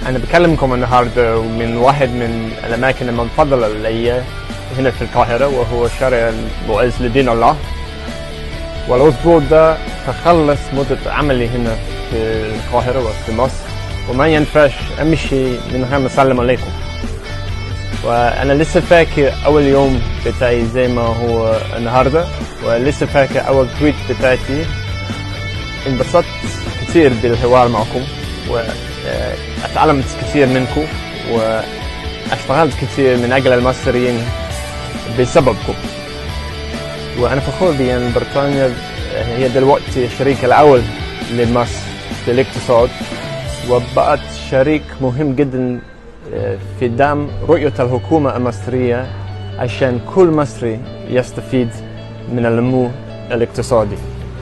أنا بكلمكم النهاردة من واحد من الأماكن المفضلة لي هنا في القاهرة وهو شارع معز لدين الله والأسبوع ده تخلص مدة عملي هنا في القاهرة وفي مصر وما ينفعش أمشي من غير ما أسلم عليكم وأنا لسه فاكر أول يوم بتاعي زي ما هو النهاردة ولسه فاكر أول تويت بتاعتي انبسطت كثير بالحوار معكم واتعلمت كثير منكم واشتغلت كثير من اجل المصريين بسببكم وانا فخور بان بريطانيا هي دلوقتي الشريك الاول لمصر في الاقتصاد وبقت شريك مهم جدا في دعم رؤية الحكومة المصرية عشان كل مصري يستفيد من النمو الاقتصادي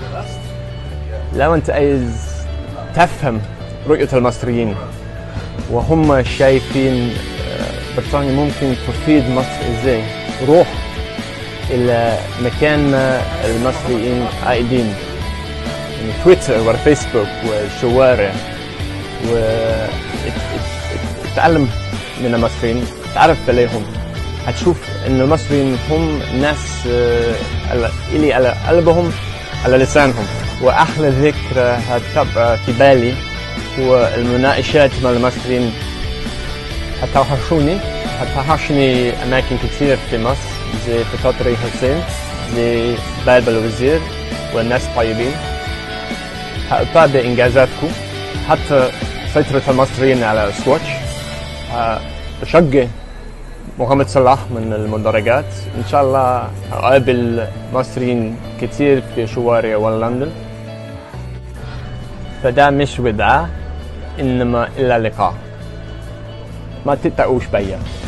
لو انت عايز تفهم رؤية المصريين وهم شايفين بريطانيا ممكن تفيد مصر ازاي روح الى مكان ما المصريين قاعدين يعني تويتر والفيسبوك والشوارع وتعلم من المصريين تعرف عليهم هتشوف ان المصريين هم ناس اللي على قلبهم على لسانهم واحلى ذكرى هتبقى في بالي هو المناقشات مع المصريين هتوحشوني هتوحشني اماكن كتير في مصر زي فطاطري حسين زي باب الوزير والناس طيبين هأتابع انجازاتكم حتى سيطرة المصريين على سواتش بشجع محمد صلاح من المدرجات ان شاء الله اقابل مصريين كتير في شوارع ولندن فده مش وداع انما الا لقاء ما تتقوش بيا